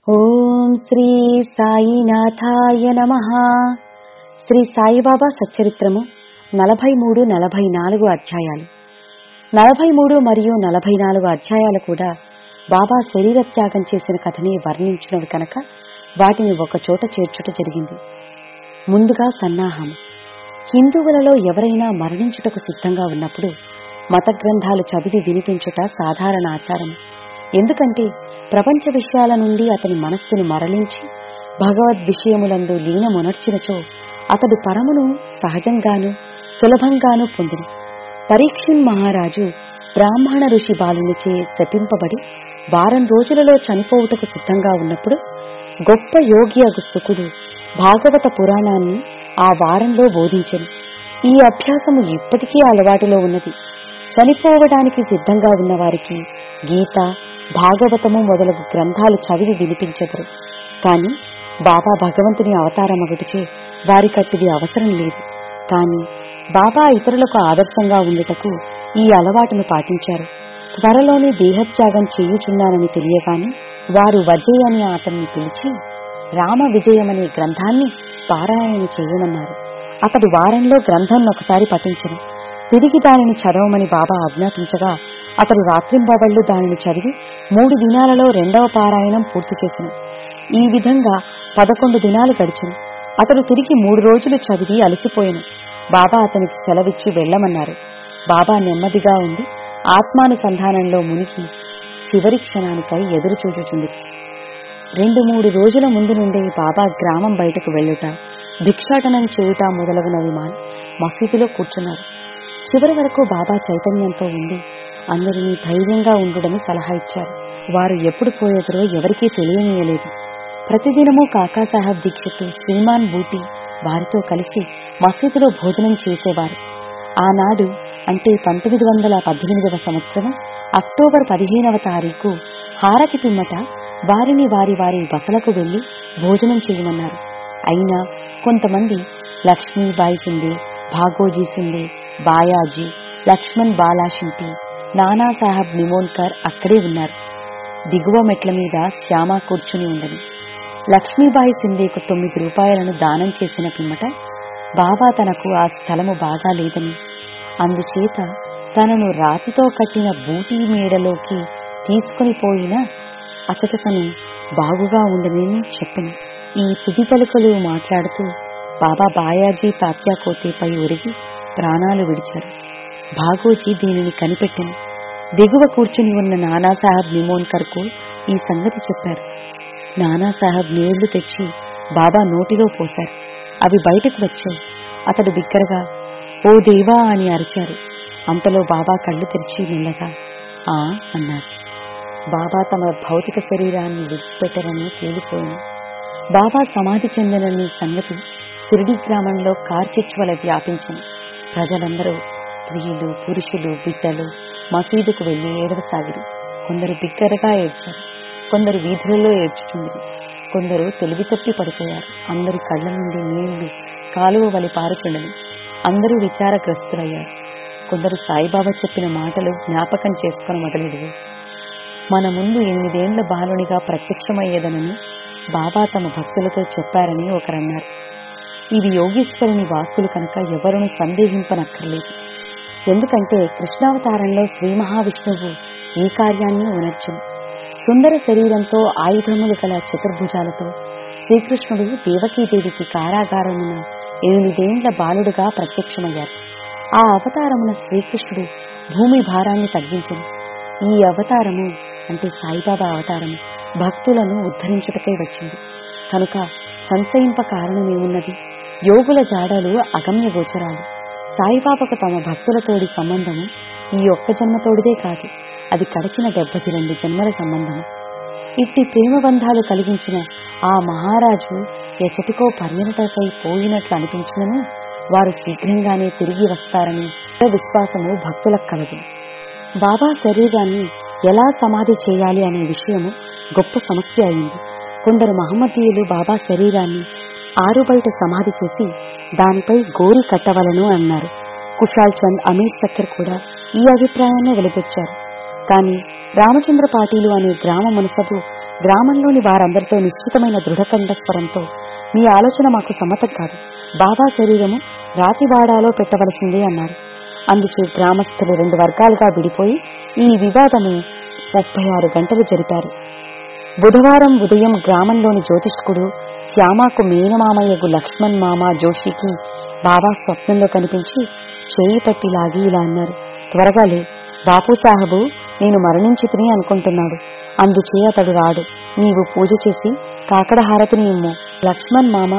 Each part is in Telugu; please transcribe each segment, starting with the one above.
ఓం శ్రీ సాయినాథాయ నమ శ్రీ సాయిబాబా సచ్చరిత్రము నలభై మూడు నలభై నాలుగు అధ్యాయాలు నలభై మూడు మరియు నలభై నాలుగు అధ్యాయాలు కూడా బాబా శరీర త్యాగం చేసిన కథని వర్ణించినవి కనుక వాటిని ఒక చోట చేర్చుట జరిగింది ముందుగా సన్నాహం హిందువులలో ఎవరైనా మరణించుటకు సిద్ధంగా ఉన్నప్పుడు మత గ్రంథాలు చదివి వినిపించుట సాధారణ ఆచారం ఎందుకంటే ప్రపంచ విషయాల నుండి అతని మనస్సును మరలించి భగవద్ విషయములందు లీనమునర్చినచో అతడు పరమును సహజంగాను సులభంగాను పొందును పరీక్షిన్ మహారాజు బ్రాహ్మణ ఋషి బాలునిచే శపింపబడి వారం రోజులలో చనిపోవుటకు సిద్ధంగా ఉన్నప్పుడు గొప్ప యోగి అగు సుకుడు భాగవత పురాణాన్ని ఆ వారంలో బోధించెను ఈ అభ్యాసము ఇప్పటికీ అలవాటులో ఉన్నది చనిపోవడానికి సిద్ధంగా ఉన్న వారికి గీత భాగవతము మొదలగు గ్రంథాలు చదివి వినిపించెదరు కాని బాబా భగవంతుని అవతారమగుటిచే వారికట్టిది అవసరం లేదు కాని బాబా ఇతరులకు ఆదర్శంగా ఉండుటకు ఈ అలవాటును పాటించారు త్వరలోనే దేహత్యాగం చేయుచున్నానని తెలియగాని వారు వజయ్ అని అతన్ని పిలిచి రామ విజయమనే గ్రంథాన్ని పారాయణ చేయమన్నారు అతడు వారంలో గ్రంథంను ఒకసారి పఠించను తిరిగి దానిని చదవమని బాబా ఆజ్ఞాపించగా అతడు రాత్రింబవళ్లు దానిని చదివి మూడు దినాలలో రెండవ పారాయణం పూర్తి చేసిన ఈ విధంగా పదకొండు దినాలు గడిచెను అతడు తిరిగి మూడు రోజులు చదివి అలసిపోయాను బాబా అతనికి సెలవిచ్చి వెళ్లమన్నారు బాబా నెమ్మదిగా ఉండి ఆత్మానుసంధానంలో మునిగి చివరి క్షణానికై ఎదురు చూచుచుంది రెండు మూడు రోజుల ముందు నుండే బాబా గ్రామం బయటకు వెళ్ళుట భిక్షాటనం చేయుట మొదలగునవి మాని మసీదులో కూర్చున్నారు చివరి వరకు బాబా చైతన్యంతో ఉండి అందరినీ ధైర్యంగా ఉండుడని సలహా ఇచ్చారు వారు ఎప్పుడు పోయేదరో ఎవరికీ తెలియనీయలేదు ప్రతిదినము కాకాసాహెబ్ దీక్షిత్ శ్రీమాన్ బూటి వారితో కలిసి మసీదులో భోజనం చేసేవారు ఆనాడు అంటే పంతొమ్మిది వందల పద్దెనిమిదవ సంవత్సరం అక్టోబర్ పదిహేనవ తారీఖు హారతి పిమ్మట వారిని వారి వారి బసలకు వెళ్లి భోజనం చేయమన్నారు అయినా కొంతమంది లక్ష్మీబాయి సిందే భాగోజీ సిందే బాయాజీ లక్ష్మణ్ బాలాషింపి నానాసాహెబ్ నిమోన్కర్ అక్కడే ఉన్నారు దిగువ మెట్ల మీద శ్యామ కూర్చుని ఉండని లక్ష్మీబాయి సిందేకు తొమ్మిది రూపాయలను దానం చేసిన పిమ్మట బాబా తనకు ఆ స్థలము బాగా లేదని అందుచేత తనను రాతితో కట్టిన బూటీ మేడలోకి తీసుకుని పోయిన అచటతను బాగుగా ఉండనని చెప్పను ఈ తుది పలుకలు మాట్లాడుతూ బాబా బాయాజీ తాత్యాకోతేపై ఒరిగి ప్రాణాలు విడిచారు భాగోజీ దీనిని కనిపెట్టెను దిగువ కూర్చుని ఉన్న నానాసాహెబ్ నిమోన్కర్కు ఈ సంగతి చెప్పారు నానాసాహెబ్ నీళ్లు తెచ్చి బాబా నోటిలో పోశారు అవి బయటకు వచ్చాయి అతడు బిగ్గరగా ఓ దేవా అని అరిచారు అంతలో బాబా కళ్ళు తెరిచి మెల్లగా ఆ అన్నారు బాబా తమ భౌతిక శరీరాన్ని విడిచిపెట్టరని తేలిపోయింది బాబా సమాధి చెందినని సంగతి సిరిడి గ్రామంలో కార్చిచ్వల వ్యాపించింది ప్రజలందరూ స్త్రీలు పురుషులు బిడ్డలు మసీదుకు వెళ్లి ఏడవసాగిరి కొందరు బిగ్గరగా ఏడ్చారు కొందరు వీధులలో ఏడ్చుచుండిరి కొందరు తెలివి తప్పి పడిపోయారు అందరి కళ్ళ నుండి నీళ్లు కాలువ వలి పారుచుండని అందరూ విచారగ్రస్తులయ్యారు కొందరు సాయిబాబా చెప్పిన మాటలు జ్ఞాపకం చేసుకుని మొదలెడివి మన ముందు ఎనిమిదేండ్ల బాలునిగా ప్రత్యక్షమయ్యేదనని బాబా తమ భక్తులతో చెప్పారని ఒకరన్నారు ఇవి యోగీశ్వరుని వాక్కులు కనుక ఎవరును సందేహింపనక్కర్లేదు ఎందుకంటే కృష్ణావతారంలో శ్రీ మహావిష్ణువు ఈ కార్యాన్ని ఉనర్చును సుందర శరీరంతో ఆయుధములు గల చతుర్భుజాలతో శ్రీకృష్ణుడు దేవకీదేవికి కారాగారమున ఎనిమిదేండ్ల బాలుడుగా ప్రత్యక్షమయ్యారు ఆ అవతారమున శ్రీకృష్ణుడు భూమి భారాన్ని తగ్గించను ఈ అవతారము అంటే సాయిబాబా అవతారము భక్తులను ఉద్ధరించుటకై వచ్చింది కనుక సంశయింప కారణమేమున్నది యోగుల జాడలు అగమ్య గోచరాలు సాయిబాబాకు తమ భక్తులతోడి సంబంధము ఈ ఒక్క జన్మతోడిదే కాదు అది గడిచిన డెబ్బది రెండు జన్మల సంబంధము ఇట్టి ప్రేమ బంధాలు కలిగించిన ఆ మహారాజు ఎచటికో పర్యటనపై పోయినట్లు అనిపించినను వారు శీఘ్రంగానే తిరిగి వస్తారని విశ్వాసము భక్తులకు కలదు బాబా శరీరాన్ని ఎలా సమాధి చేయాలి అనే విషయము గొప్ప సమస్య అయింది కొందరు మహమ్మదీయులు బాబా శరీరాన్ని ఆరు బయట సమాధి చేసి దానిపై గోరి కట్టవలను అన్నారు కుషాల్ చంద్ అమీర్ సక్కర్ కూడా ఈ అభిప్రాయాన్ని వెలిబొచ్చారు కానీ రామచంద్ర పాటీలు అనే గ్రామ మనసబు గ్రామంలోని వారందరితో నిశ్చితమైన దృఢకంఠ స్వరంతో మీ ఆలోచన మాకు సమ్మతం కాదు బాబా శరీరము రాతివాడాలో పెట్టవలసిందే అన్నారు అందుచే గ్రామస్తులు రెండు వర్గాలుగా విడిపోయి ఈ వివాదము ముప్పై ఆరు గంటలు జరిపారు బుధవారం ఉదయం గ్రామంలోని జ్యోతిష్కుడు శ్యామాకు మేనమామయ్యకు లక్ష్మణ్ మామ జోషికి బాబా స్వప్నంలో కనిపించి చేయి పట్టి లాగి ఇలా అన్నారు త్వరగా లే బాపు సాహబు నేను మరణించి తిని అనుకుంటున్నాడు అందుచే అతడు రాడు నీవు పూజ చేసి కాకడ హారతిని ఇమ్ము లక్ష్మణ్ మామ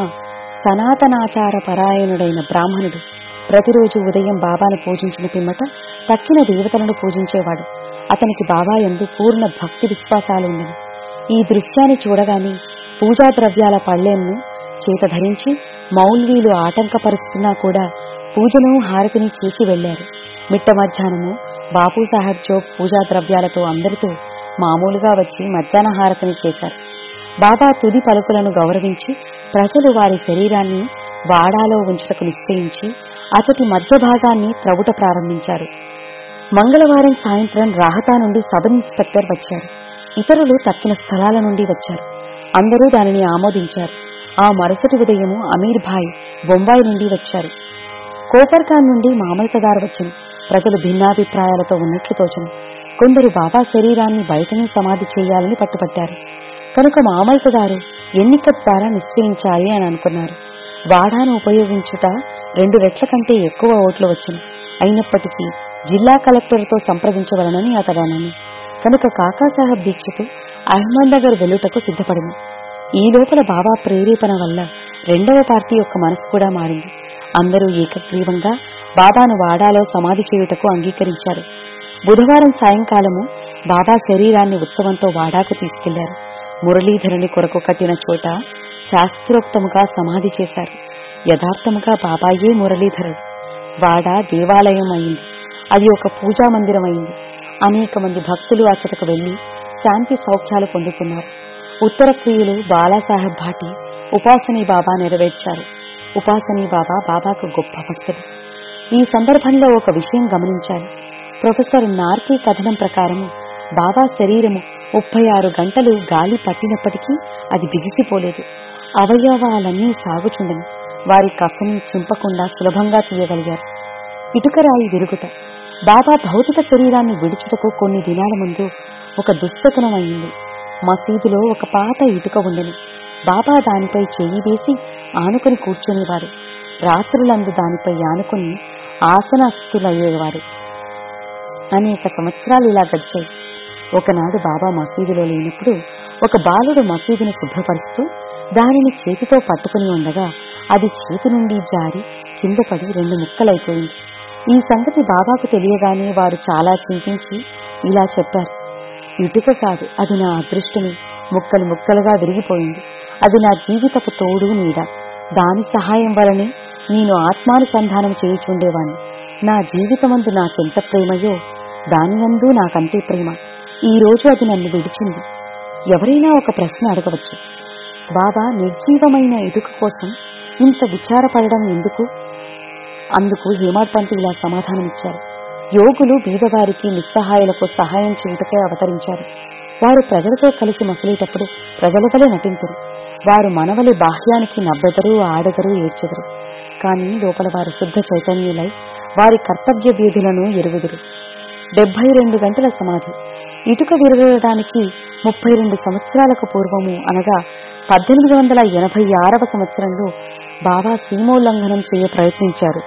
సనాతనాచార పరాయణుడైన బ్రాహ్మణుడు ప్రతిరోజు ఉదయం బాబాను పూజించిన పిమ్మట తక్కిన దేవతలను పూజించేవాడు అతనికి బాబా ఎందు పూర్ణ భక్తి విశ్వాసాలు ఉన్నవి ఈ దృశ్యాన్ని చూడగానే పూజా ద్రవ్యాల పళ్ళెంను చేత ధరించి మౌల్వీలు ఆటంకపరుస్తున్నా కూడా పూజను హారతిని చేసి వెళ్లారు మిట్ట మధ్యాహ్నము బాపు సాహెబ్ చౌక్ పూజా ద్రవ్యాలతో అందరితో మామూలుగా వచ్చి మధ్యాహ్న హారతిని చేశారు బాబా తుది పలుకులను గౌరవించి ప్రజలు వారి శరీరాన్ని వాడాలో ఉంచుటకు నిశ్చయించి అచటి మధ్య భాగాన్ని త్రవుట ప్రారంభించారు మంగళవారం సాయంత్రం రాహతా నుండి సబ్ ఇన్స్పెక్టర్ వచ్చారు ఇతరులు తక్కిన స్థలాల నుండి వచ్చారు అందరూ దానిని ఆమోదించారు ఆ మరుసటి ఉదయము అమీర్ భాయ్ బొంబాయి నుండి వచ్చారు కోపర్ఖాన్ నుండి మామల్తదారు వచ్చింది ప్రజలు భిన్నాభిప్రాయాలతో ఉన్నట్లు తోచను కొందరు బాబా శరీరాన్ని బయటనే సమాధి చేయాలని పట్టుపట్టారు కనుక మామల్తదారు ఎన్నిక ద్వారా నిశ్చయించాలి అని అనుకున్నారు వాడాను ఉపయోగించుట రెండు రెట్ల కంటే ఎక్కువ ఓట్లు వచ్చింది అయినప్పటికీ జిల్లా కలెక్టర్తో సంప్రదించవలనని అతడనని కనుక కాకాసాహెబ్ దీక్షితు అహ్మద్నగర్ వెలుటకు సిద్ధపడింది ఈ లోపల బాబా ప్రేరేపణ వల్ల రెండవ పార్టీ యొక్క మనసు కూడా మారింది అందరూ ఏకగ్రీవంగా బాబాను వాడాలో సమాధి చేయుటకు అంగీకరించారు బుధవారం సాయంకాలము బాబా శరీరాన్ని ఉత్సవంతో వాడాకు తీసుకెళ్లారు మురళీధరుని కొరకు కట్టిన చోట శాస్త్రోక్తముగా సమాధి చేశారు యథార్థముగా బాబాయే మురళీధరుడు వాడ దేవాలయం అయింది అది ఒక పూజా మందిరం అయింది అనేక మంది భక్తులు అచ్చటకు వెళ్లి శాంతి సౌఖ్యాలు పొందుతున్నారు ఉత్తర క్రియలు బాలాసాహెబ్ భాటి ఉపాసనీ బాబా నెరవేర్చారు ఉపాసనీ బాబా బాబాకు గొప్ప భక్తుడు ఈ సందర్భంలో ఒక విషయం గమనించాలి ప్రొఫెసర్ నార్కీ కథనం ప్రకారం బాబా శరీరము ముప్పై ఆరు గంటలు గాలి పట్టినప్పటికీ అది బిగిసిపోలేదు అవయవాలన్నీ సాగుచుండను వారి కఫని చింపకుండా సులభంగా తీయగలిగారు ఇటుకరాయి విరుగుట బాబా భౌతిక శరీరాన్ని విడుచుటకు కొన్ని దినాల ముందు ఒక దుస్తకనం అయింది మసీదులో ఒక పాత ఇటుక ఉండెను బాబా దానిపై చెయ్యి వేసి ఆనుకొని కూర్చునేవారు రాత్రులందు దానిపై ఆనుకొని ఆసనస్తులయ్యేవారు అనేక సంవత్సరాలు ఇలా గడిచాయి ఒకనాడు బాబా మసీదులో లేనప్పుడు ఒక బాలుడు మసీదును శుభ్రపరుస్తూ దానిని చేతితో పట్టుకుని ఉండగా అది చేతి నుండి జారి కింద పడి రెండు ముక్కలైపోయింది ఈ సంగతి బాబాకు తెలియగానే వారు చాలా చింతించి ఇలా చెప్పారు ఇటుక కాదు అది నా అదృష్టమే ముక్కలు ముక్కలుగా విరిగిపోయింది అది నా జీవితపు తోడు నీడ దాని సహాయం వలనే నేను ఆత్మానుసంధానం చేయుచుండేవాణ్ణి నా జీవితమందు నాకెంత ప్రేమయో దానియందు నాకంతే ప్రేమ ఈ రోజు అది నన్ను విడిచింది ఎవరైనా ఒక ప్రశ్న అడగవచ్చు బాబా నిర్జీవమైన ఇటుక కోసం ఇంత విచారపడడం ఎందుకు అందుకు హేమాడ్ పంత్ ఇలా సమాధానమిచ్చారు యోగులు బీదవారికి నిస్సహాయులకు సహాయం చేయుటకై అవతరించారు వారు ప్రజలతో కలిసి మసలేటప్పుడు ప్రజల వలె నటించరు వారు మనవలి బాహ్యానికి నవ్వెదరు ఆడెదరు ఏడ్చెదరు కాని లోపల వారు శుద్ధ చైతన్యులై వారి కర్తవ్య వీధులను ఎరుగుదురు డెబ్బై రెండు గంటల సమాధి ఇటుక విరగడానికి ముప్పై రెండు సంవత్సరాలకు పూర్వము అనగా పద్దెనిమిది వందల ఎనభై ఆరవ సంవత్సరంలో బాబా సీమోల్లంఘనం చేయ ప్రయత్నించారు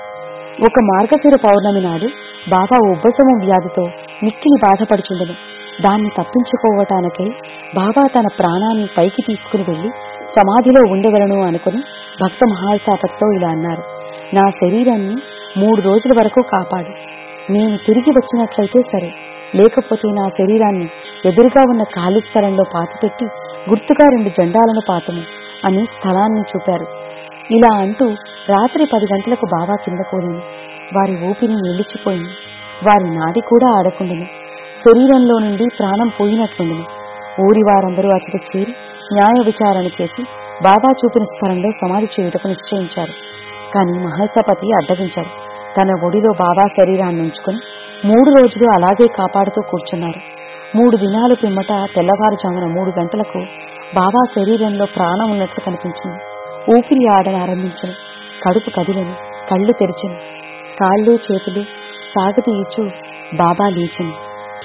ఒక మార్గశిర పౌర్ణమి నాడు బాబా ఉబ్బసమం వ్యాధితో మిక్కిలి బాధపడుచుండెను దాన్ని తప్పించుకోవటానికై బాబా తన ప్రాణాన్ని పైకి తీసుకుని వెళ్లి సమాధిలో ఉండవలను అనుకుని భక్త మహాసాపత్తో ఇలా అన్నారు నా శరీరాన్ని మూడు రోజుల వరకు కాపాడు నేను తిరిగి వచ్చినట్లయితే సరే లేకపోతే నా శరీరాన్ని ఎదురుగా ఉన్న ఖాళీ స్థలంలో పాతిపెట్టి గుర్తుగా రెండు జెండాలను పాతము అని స్థలాన్ని చూపారు ఇలా అంటూ రాత్రి పది గంటలకు బాబా కింద కూలింది వారి ఊపిరి నిలిచిపోయింది వారి నాడి కూడా ఆడకుండెను శరీరంలో నుండి ప్రాణం పోయినట్లుండెను ఊరి వారందరూ అచట చేరి న్యాయ విచారణ చేసి బాబా చూపిన స్థలంలో సమాధి చేయుటకు నిశ్చయించారు కాని మహల్సపతి అడ్డగించారు తన ఒడిలో బాబా శరీరాన్ని ఉంచుకుని మూడు రోజులు అలాగే కాపాడుతూ కూర్చున్నారు మూడు దినాల పిమ్మట తెల్లవారుజామున మూడు గంటలకు బాబా శరీరంలో ప్రాణం ఉన్నట్లు కనిపించింది ఊపిరి ఆడనారంభించను కడుపు కదిలను కళ్ళు తెరిచను కాళ్ళు చేతులు సాగతీయచు బాబా లేచను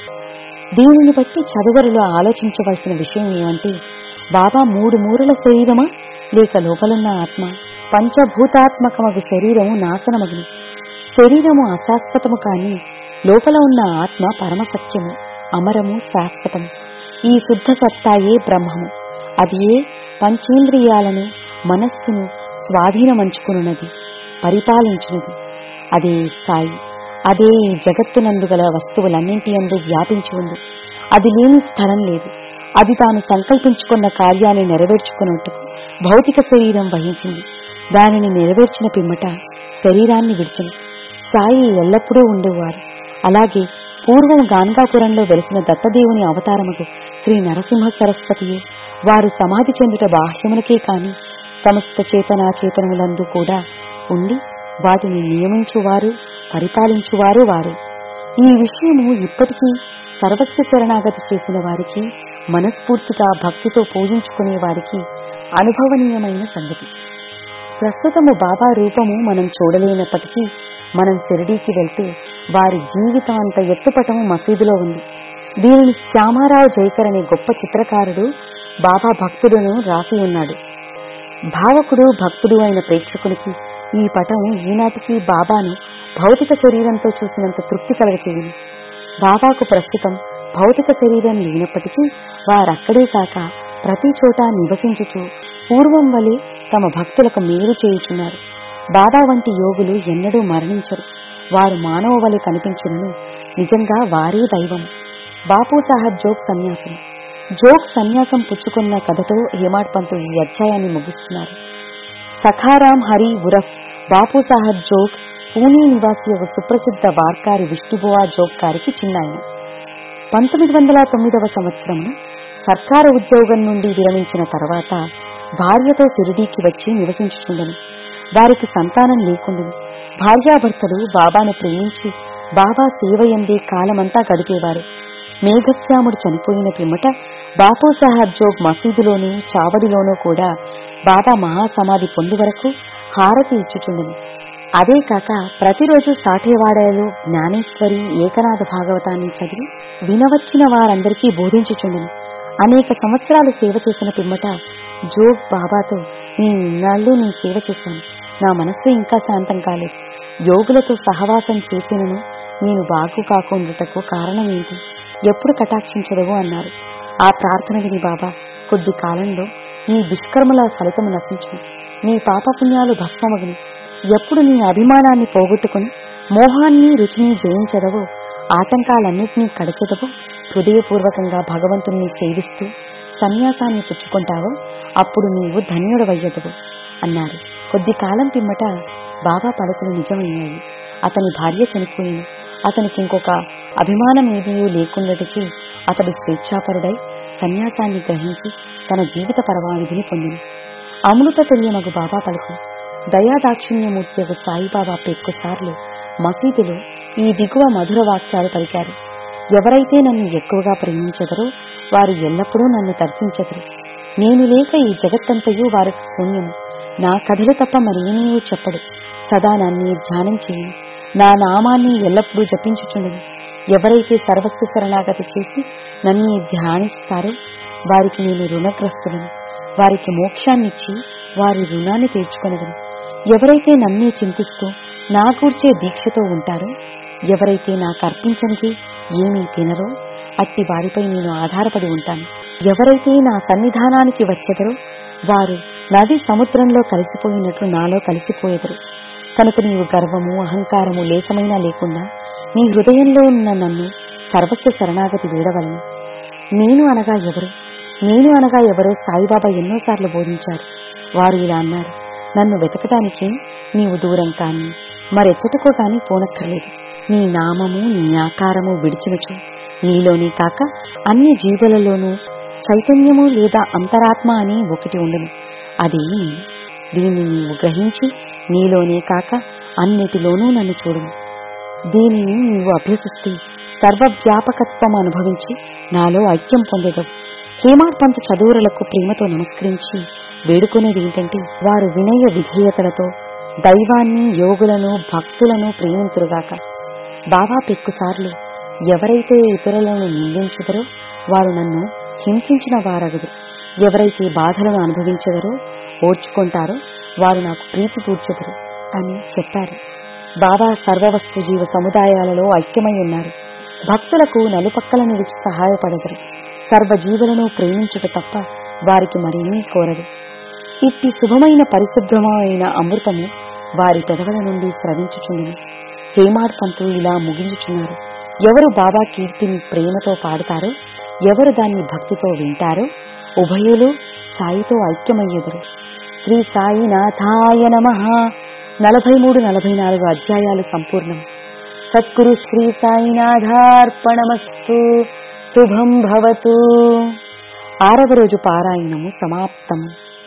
దీనిని బట్టి చదువరులు ఆలోచించవలసిన విషయం ఏమంటే బాబా మూడు మూరల శరీరమా లేక లోపలున్న ఆత్మ పంచభూతాత్మకమగు శరీరము నాశనమగును శరీరము అశాశ్వతము కాని లోపల ఉన్న ఆత్మ పరమసత్యము అమరము శాశ్వతము ఈ శుద్ధ సత్తాయే బ్రహ్మము అది ఏ పంచేంద్రియాలను మనస్సును స్వాధీనమంచుకున్నది పరిపాలించున్నది అదే సాయి అదే ఈ జగత్తునందు గల వస్తువులన్నింటి అందు వ్యాపించి ఉంది అది లేని స్థలం లేదు అది తాను సంకల్పించుకున్న కార్యాన్ని నెరవేర్చుకున్నట్టుకు భౌతిక శరీరం వహించింది దానిని నెరవేర్చిన పిమ్మట శరీరాన్ని విడిచను సాయి ఎల్లప్పుడూ ఉండేవారు అలాగే పూర్వం గాన్గాపురంలో వెలిసిన దత్తదేవుని అవతారముకు శ్రీ నరసింహ సరస్వతియే వారు సమాధి చెందుట బాహ్యమునకే కాని సమస్త చేతనా చేతనములందు కూడా ఉండి వాటిని నియమించువారు పరిపాలించువారు వారే ఈ విషయము ఇప్పటికీ సర్వస్వ శరణాగతి చేసిన వారికి మనస్ఫూర్తిగా భక్తితో పూజించుకునే వారికి అనుభవనీయమైన సంగతి ప్రస్తుతము బాబా రూపము మనం చూడలేనప్పటికీ మనం షిరిడీకి వెళ్తే వారి జీవితం అంత ఎత్తుపటము మసీదులో ఉంది దీనిని శ్యామారావు జైకర్ అనే గొప్ప చిత్రకారుడు బాబా భక్తుడును రాసి ఉన్నాడు భావకుడు భక్తుడు అయిన ప్రేక్షకునికి ఈ పటం ఈనాటికి బాబాను భౌతిక శరీరంతో చూసినంత తృప్తి కలగచేయును బాబాకు ప్రస్తుతం భౌతిక శరీరం లేనప్పటికీ వారక్కడే కాక ప్రతి చోట నివసించుచు పూర్వం వలె తమ భక్తులకు మేలు చేయుచున్నారు బాబా వంటి యోగులు ఎన్నడూ మరణించరు వారు మానవ వలె కనిపించినను నిజంగా వారే దైవం బాపు సాహెబ్ జోగ్ సన్యాసం జోగ్ సన్యాసం పుచ్చుకున్న కథతో హేమాడ్ పంతు ఈ అధ్యాయాన్ని ముగిస్తున్నారు సఖారాం హరి ఉరఫ్ బాపు సాహెబ్ జోగ్ పూణే నివాసి ఒక సుప్రసిద్ధ వార్కారి విష్ణుబువా జోగ్ గారికి చిన్నాయన పంతొమ్మిది వందల తొమ్మిదవ సంవత్సరం సర్కారు ఉద్యోగం నుండి విరమించిన తర్వాత భార్యతో సిరిడీకి వచ్చి నివసించుచుండెను వారికి సంతానం లేకుండెను భార్యాభర్తలు బాబాను ప్రేమించి బాబా సేవయందే కాలమంతా గడిపేవారు మేఘశ్యాముడు చనిపోయిన పిమ్మట బాపు సాహెబ్ జోగ్ మసీదులోనూ చావడిలోనూ కూడా బాబా మహాసమాధి పొందు వరకు హారతి ఇచ్చుచుండెను అదే కాక ప్రతిరోజు సాఠేవాడలో జ్ఞానేశ్వరి ఏకనాథ భాగవతాన్ని చదివి వినవచ్చిన వారందరికీ బోధించుచుండెను అనేక సంవత్సరాలు సేవ చేసిన పిమ్మట జోగ్ బాబాతో నేను ఇన్నాళ్ళు నీ సేవ చేశాను నా మనస్సు ఇంకా శాంతం కాలేదు యోగులతో సహవాసం చేసినను నేను బాగు కాకుండుటకు కారణం ఏంటి ఎప్పుడు కటాక్షించదవు అన్నారు ఆ ప్రార్థన విని బాబా కొద్ది కాలంలో నీ దుష్కర్మల ఫలితము నశించు నీ పాపపుణ్యాలు భస్మమగును ఎప్పుడు నీ అభిమానాన్ని పోగొట్టుకుని మోహాన్ని రుచిని జయించదవో ఆటంకాలన్నింటినీ కడచెదవో హృదయపూర్వకంగా భగవంతుణ్ణి సేవిస్తూ సన్యాసాన్ని పుచ్చుకుంటావో అప్పుడు నీవు ధన్యుడవయ్యదవు అన్నారు కొద్ది కాలం పిమ్మట బాబా పలుకులు నిజమయ్యాయి అతని భార్య చనిపోయింది అతనికి ఇంకొక అభిమానం ఏదీ లేకుండాటిచి అతడు స్వేచ్ఛాపరుడై సన్యాసాన్ని గ్రహించి తన జీవిత పరమావిధిని పొందిన అమృత తెలియమగు బాబా పలుకు దయాదాక్షిణ్యమూర్తి సాయిబాబా పెక్కుసార్లు మసీదులో ఈ దిగువ మధుర వాక్యాలు పలికారు ఎవరైతే నన్ను ఎక్కువగా ప్రేమించెదరో వారు ఎల్లప్పుడూ నన్ను దర్శించెదరు నేను లేక ఈ జగత్తంతయు వారికి శూన్యము నా కథలు తప్ప మరేమీ చెప్పడు సదా నన్ను ధ్యానం చేయను నా నామాన్ని ఎల్లప్పుడూ జపించుచుండను ఎవరైతే సర్వస్వ శరణాగతి చేసి నన్ను ధ్యానిస్తారో వారికి నేను రుణగ్రస్తులను వారికి మోక్షాన్నిచ్చి వారి రుణాన్ని తీర్చుకొనగలను ఎవరైతే నన్నే చింతిస్తూ నా కూర్చే దీక్షతో ఉంటారో ఎవరైతే నాకు అర్పించనిది ఏమీ తినరో అట్టి వారిపై నేను ఆధారపడి ఉంటాను ఎవరైతే నా సన్నిధానానికి వచ్చెదరో వారు నది సముద్రంలో కలిసిపోయినట్లు నాలో కలిసిపోయేదరు కనుక నీవు గర్వము అహంకారము లేకమైనా లేకుండా నీ హృదయంలో ఉన్న నన్ను సర్వస్వ శరణాగతి వీడవలను నేను అనగా ఎవరు నేను అనగా ఎవరో సాయిబాబా ఎన్నోసార్లు బోధించారు వారు ఇలా అన్నారు నన్ను వెతకటానికి నీవు దూరం కాని మరెచ్చటకో కాని పోనక్కర్లేదు నీ నామము నీ ఆకారము విడిచినచు నీలోనే కాక అన్ని జీవులలోనూ చైతన్యము లేదా అంతరాత్మ అని ఒకటి ఉండను అది నేను దీన్ని నీవు గ్రహించి నీలోనే కాక అన్నిటిలోనూ నన్ను చూడును దీనిని నీవు అభ్యసిస్తే సర్వవ్యాపకత్వం అనుభవించి నాలో ఐక్యం పొందేదవు హేమాడ్ పంత్ చదువురులకు ప్రేమతో నమస్కరించి వేడుకునేది ఏంటంటే వారు వినయ విధేయతలతో దైవాన్ని యోగులను భక్తులను ప్రేమింతురుగాక బాబా పెక్కుసార్లు ఎవరైతే ఇతరులను నిందించుదరో వారు నన్ను హింసించిన వారగదు ఎవరైతే బాధలను అనుభవించెదరో ఓర్చుకుంటారో వారు నాకు ప్రీతి కూర్చెదరు అని చెప్పారు బాబా సర్వవస్తు జీవ సముదాయాలలో ఐక్యమై ఉన్నారు భక్తులకు నలుపక్కల నిలిచి సహాయపడగరు సర్వజీవులను ప్రేమించుట తప్ప వారికి మరేమీ కోరదు ఇట్టి శుభమైన పరిశుభ్రమైన అమృతము వారి పెదవుల నుండి స్రవించుచుండును హేమాడ్ పంతు ఇలా ముగించుచున్నారు ఎవరు బాబా కీర్తిని ప్రేమతో పాడుతారో ఎవరు దాన్ని భక్తితో వింటారో ఉభయులు సాయితో ఐక్యమయ్యెదరు శ్రీ సాయినాథాయ నమ నలభై మూడు నలభై నాలుగు అధ్యాయాలు సంపూర్ణం సద్గురు శ్రీ సాయినాథార్పణమస్తు శుభం భవతు ఆరవ రోజు పారాయణము సమాప్తం